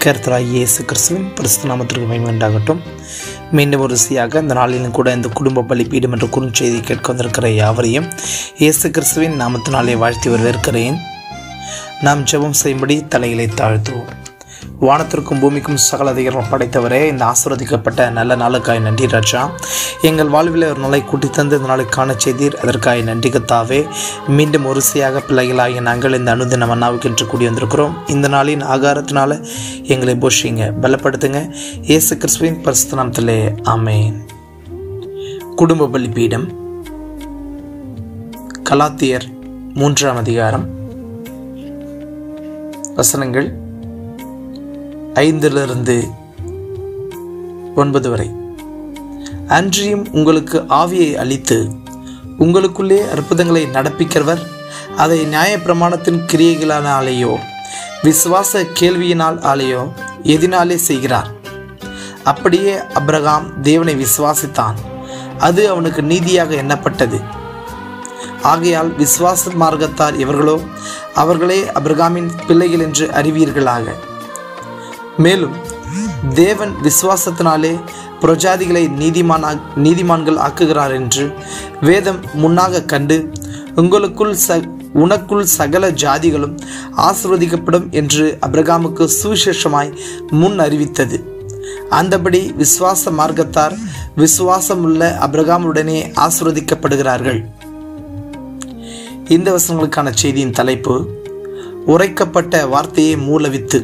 கர்த்தராய் இயேசு கிறிஸ்துவின் பரிசுத்த நாமத்திற்கு மகிமை உண்டாகட்டும் மீண்டும் ஒரு ருசியாக இந்த நாளிலும் கூட இந்த குடும்ப பலிப்பீடம் என்ற குறுஞ்செய்தி கேட்க வந்திருக்கிற யாவரையும் இயேசு கிறிஸ்துவின் நாமத்தினாலே வாழ்த்தி வரவேற்கிறேன் நாம் ஜெபம் செய்யும்படி தலைகளை தாழ்த்துவோம் வானத்திற்கும் பூமிக்கும் சகல அதிகாரம் படைத்தவரே இந்த ஆசிர்வதிக்கப்பட்ட நல்ல நாளுக்காய் நன்றி ராஜா எங்கள் வாழ்வில் ஒரு நாளை கூட்டி தந்து இந்த நாளை காண செய்தீர் அதற்காய் நன்றி கத்தாவே மீண்டும் ஒருசையாக பிள்ளைகளாகிய நாங்கள் இந்த அனுதின மன்னாவுக்கென்று கூடி வந்திருக்கிறோம் இந்த நாளின் ஆகாரத்தினால எங்களை போஷிங்க பலப்படுத்துங்க இயேசு கிறிஸ்துவின் பரிசுத்த நாமத்திலே ஆமென் குடும்ப பலிபீடம் கலாத்தியர் மூன்றாம் அதிகாரம் வசனங்கள் ஐந்திலிருந்து ஒன்பது வரை அன்றியும் உங்களுக்கு ஆவியை அளித்து உங்களுக்குள்ளே அற்புதங்களை நடப்பிக்கிறவர் அதை நியாயப்பிரமாணத்தின் கிரியைகளாலேயோ விசுவாச கேள்வியினால் ஆலேயோ எதினாலே செய்கிறார் அப்படியே அப்ரகாம் தேவனை விசுவாசித்தான் அது அவனுக்கு நீதியாக எண்ணப்பட்டது ஆகையால் விசுவாச மார்க்கத்தார் இவர்களோ அவர்களே அப்ரகாமின் பிள்ளைகள் என்று அறிவீர்களாக மேலும் தேவன் விசுவாசத்தினாலே பிரஜாதிகளை நீதிமான் நீதிமான்கள் ஆக்குகிறார் என்று வேதம் முன்னாக கண்டு உங்களுக்குள் ச உனக்குள் சகல ஜாதிகளும் ஆசிர்வதிக்கப்படும் என்று அப்ரகாமுக்கு சுவிசேஷமாய் முன் அறிவித்தது அந்தபடி விசுவாச மார்க்கத்தார் விசுவாசமுள்ள அப்ரகாமுடனே ஆசிர்வதிக்கப்படுகிறார்கள் இந்த வசனங்களுக்கான செய்தியின் தலைப்பு உரைக்கப்பட்ட வார்த்தையை மூலவித்து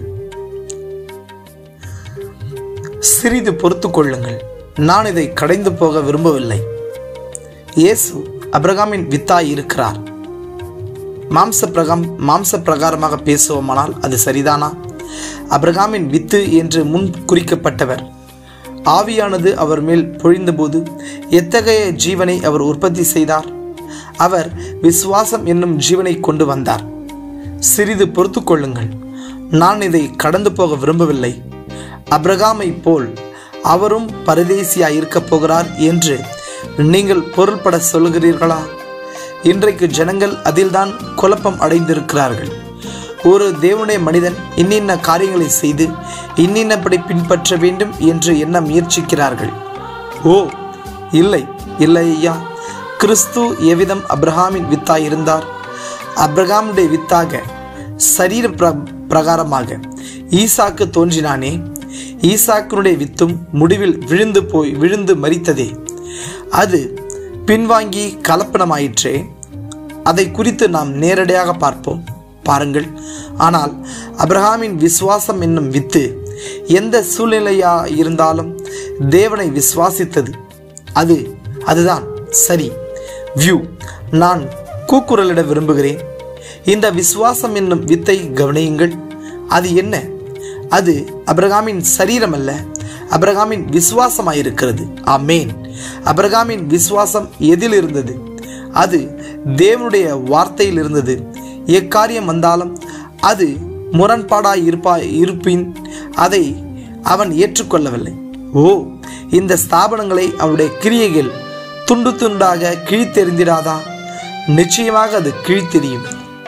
சிறிது பொறுத்து கொள்ளுங்கள் நான் இதை கடைந்து போக விரும்பவில்லை இயேசு அப்ரகாமின் வித்தாய் இருக்கிறார் மாம்ச பிரகம் மாம்ச பிரகாரமாக பேசுவோமானால் அது சரிதானா அப்ரகாமின் வித்து என்று முன் குறிக்கப்பட்டவர் ஆவியானது அவர் மேல் பொழிந்தபோது எத்தகைய ஜீவனை அவர் உற்பத்தி செய்தார் அவர் விசுவாசம் என்னும் ஜீவனை கொண்டு வந்தார் சிறிது பொறுத்து கொள்ளுங்கள் நான் இதை கடந்து போக விரும்பவில்லை அப்ரகாமை போல் அவரும் பரதேசியாய் இருக்கப் போகிறார் என்று நீங்கள் பொருள்பட சொல்கிறீர்களா இன்றைக்கு ஜனங்கள் அதில்தான் குழப்பம் அடைந்திருக்கிறார்கள் ஒரு தேவனுடைய மனிதன் இன்னின்ன காரியங்களை செய்து இன்னின்னபடி பின்பற்ற வேண்டும் என்று எண்ண முயற்சிக்கிறார்கள் ஓ இல்லை இல்லை ஐயா கிறிஸ்து எவ்விதம் அப்ரஹாமின் வித்தாய் இருந்தார் அப்ரஹாமுடைய வித்தாக சரீர பிர பிரகாரமாக ஈசாக்கு தோன்றினானே ஈசாக்கினுடைய வித்தும் முடிவில் விழுந்து போய் விழுந்து மறித்ததே அது பின்வாங்கி கலப்பணமாயிற்றே அதை குறித்து நாம் நேரடியாக பார்ப்போம் பாருங்கள் ஆனால் அப்ரஹாமின் விசுவாசம் என்னும் வித்து எந்த சூழ்நிலையா இருந்தாலும் தேவனை விசுவாசித்தது அது அதுதான் சரி வியூ நான் கூக்குரலிட விரும்புகிறேன் இந்த விசுவாசம் என்னும் வித்தை கவனியுங்கள் அது என்ன அது அப்ரகாமின் சரீரம் அல்ல அப்ரகாமின் விசுவாசமாயிருக்கிறது ஆமேன் அப்ரகாமின் விசுவாசம் எதில் இருந்தது அது தேவனுடைய வார்த்தையில் இருந்தது எக்காரியம் வந்தாலும் அது முரண்பாடாய் இருப்பா இருப்பின் அதை அவன் ஏற்றுக்கொள்ளவில்லை ஓ இந்த ஸ்தாபனங்களை அவனுடைய கிரியைகள் துண்டு துண்டாக கிழித்தெறிந்திடாதா நிச்சயமாக அது கிழித்தெறியும்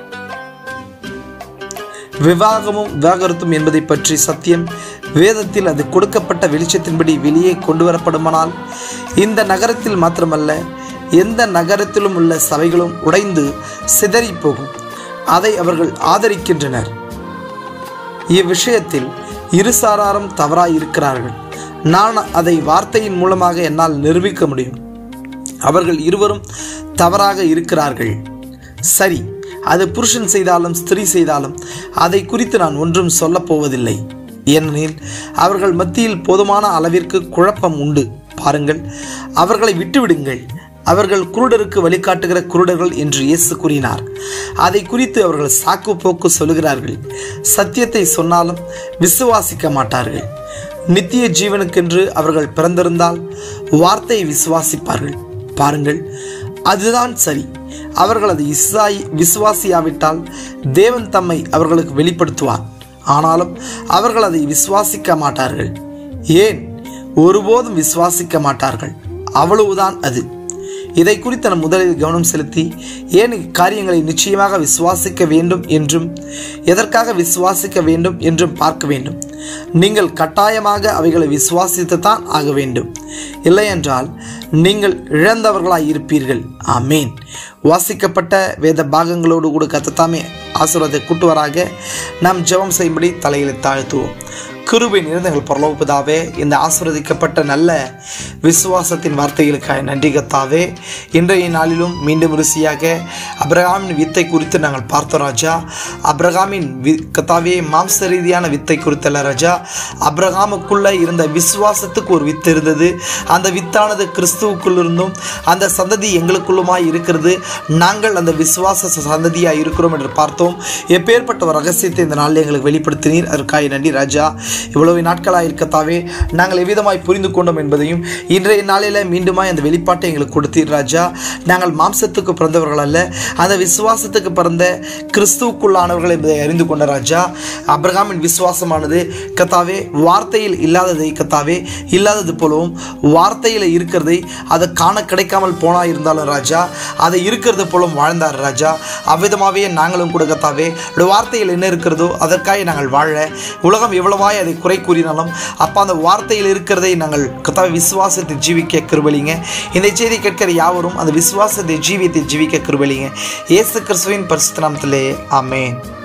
விவாகமும் விவாகரத்தும் என்பதை பற்றி சத்தியம் வேதத்தில் அது கொடுக்கப்பட்ட வெளிச்சத்தின்படி வெளியே கொண்டு வரப்படுமானால் இந்த நகரத்தில் மாத்திரமல்ல எந்த நகரத்திலும் உள்ள சபைகளும் உடைந்து சிதறி போகும் அதை அவர்கள் ஆதரிக்கின்றனர் இவ்விஷயத்தில் இருசாராரும் தவறாய் இருக்கிறார்கள் நான் அதை வார்த்தையின் மூலமாக என்னால் நிரூபிக்க முடியும் அவர்கள் இருவரும் தவறாக இருக்கிறார்கள் சரி அது புருஷன் செய்தாலும் ஸ்திரீ செய்தாலும் அதை குறித்து நான் ஒன்றும் சொல்லப் போவதில்லை ஏனெனில் அவர்கள் மத்தியில் போதுமான அளவிற்கு குழப்பம் உண்டு பாருங்கள் அவர்களை விட்டுவிடுங்கள் அவர்கள் குருடருக்கு வழிகாட்டுகிற குருடர்கள் என்று இயேசு கூறினார் அதை குறித்து அவர்கள் சாக்கு போக்கு சொல்லுகிறார்கள் சத்தியத்தை சொன்னாலும் விசுவாசிக்க மாட்டார்கள் நித்திய ஜீவனுக்கென்று அவர்கள் பிறந்திருந்தால் வார்த்தையை விசுவாசிப்பார்கள் பாருங்கள் அதுதான் சரி அவர்கள் அதை இஸ்ராய் விசுவாசியாவிட்டால் தேவன் தம்மை அவர்களுக்கு வெளிப்படுத்துவார் ஆனாலும் அவர்கள் அதை விசுவாசிக்க மாட்டார்கள் ஏன் ஒருபோதும் விசுவாசிக்க மாட்டார்கள் அவ்வளவுதான் அது இதை குறித்து நாம் முதலில் கவனம் செலுத்தி ஏன் காரியங்களை நிச்சயமாக விசுவாசிக்க வேண்டும் என்றும் எதற்காக விசுவாசிக்க வேண்டும் என்றும் பார்க்க வேண்டும் நீங்கள் கட்டாயமாக அவைகளை விசுவாசித்து தான் ஆக வேண்டும் இல்லையென்றால் நீங்கள் இழந்தவர்களாய் இருப்பீர்கள் ஆமேன் வாசிக்கப்பட்ட வேத பாகங்களோடு கூட கத்தத்தாமே ஆசீர்வாதத்தை கூட்டுவராக நாம் ஜெபம் செய்யும்படி தலையில தாழ்த்துவோம் கிருபை நிறைந்த எங்கள் பரலோகப்பிதாவே இந்த ஆசிர்வதிக்கப்பட்ட நல்ல விசுவாசத்தின் வார்த்தைகளுக்காக நன்றி கத்தாவே இன்றைய நாளிலும் மீண்டும் ருசியாக அப்ரஹாமின் வித்தை குறித்து நாங்கள் பார்த்தோம் ராஜா அப்ரஹாமின் வி கத்தாவே மாம்ச ரீதியான வித்தை குறித்தல்ல ராஜா அப்ரஹாமுக்குள்ள இருந்த விசுவாசத்துக்கு ஒரு வித்து இருந்தது அந்த வித்தானது கிறிஸ்துவுக்குள் இருந்தும் அந்த சந்ததி எங்களுக்குள்ளுமாய் இருக்கிறது நாங்கள் அந்த விசுவாச சந்ததியாக இருக்கிறோம் என்று பார்த்தோம் எப்பேற்பட்ட ஒரு ரகசியத்தை இந்த நாளில் எங்களுக்கு வெளிப்படுத்தினீர் அதற்காக நன்றி ராஜா இவ்வளவு நாட்களாக இருக்கத்தாவே நாங்கள் எவ்விதமாய் புரிந்து கொண்டோம் என்பதையும் இன்றைய நாளில் மீண்டுமாய் அந்த வெளிப்பாட்டை எங்களுக்கு கொடுத்தீர் ராஜா நாங்கள் மாம்சத்துக்கு பிறந்தவர்கள் அல்ல அந்த விசுவாசத்துக்கு பிறந்த கிறிஸ்துவுக்குள்ளானவர்கள் என்பதை அறிந்து கொண்ட ராஜா அப்ரஹாமின் விசுவாசமானது கத்தாவே வார்த்தையில் இல்லாததை கத்தாவே இல்லாதது போலவும் வார்த்தையில் இருக்கிறதை அதை காண கிடைக்காமல் போனா இருந்தாலும் ராஜா அதை இருக்கிறது போலும் வாழ்ந்தார் ராஜா அவ்விதமாகவே நாங்களும் கூட கத்தாவே உடைய வார்த்தையில் என்ன இருக்கிறதோ அதற்காக நாங்கள் வாழ உலகம் எவ்வளவாய் அதை குறை கூறினாலும் அப்போ அந்த வார்த்தையில் இருக்கிறதை நாங்கள் கத்தாவை விசுவாசத்தை ஜீவிக்க கிருபலிங்க இந்த செய்தி கேட்கிற யாவரும் அந்த விசுவாசத்தை ஜீவியத்தை ஜீவிக்க கிருபலிங்க இயேசு கிறிஸ்துவின் பரிசுத்த நாமத்திலே ஆமென்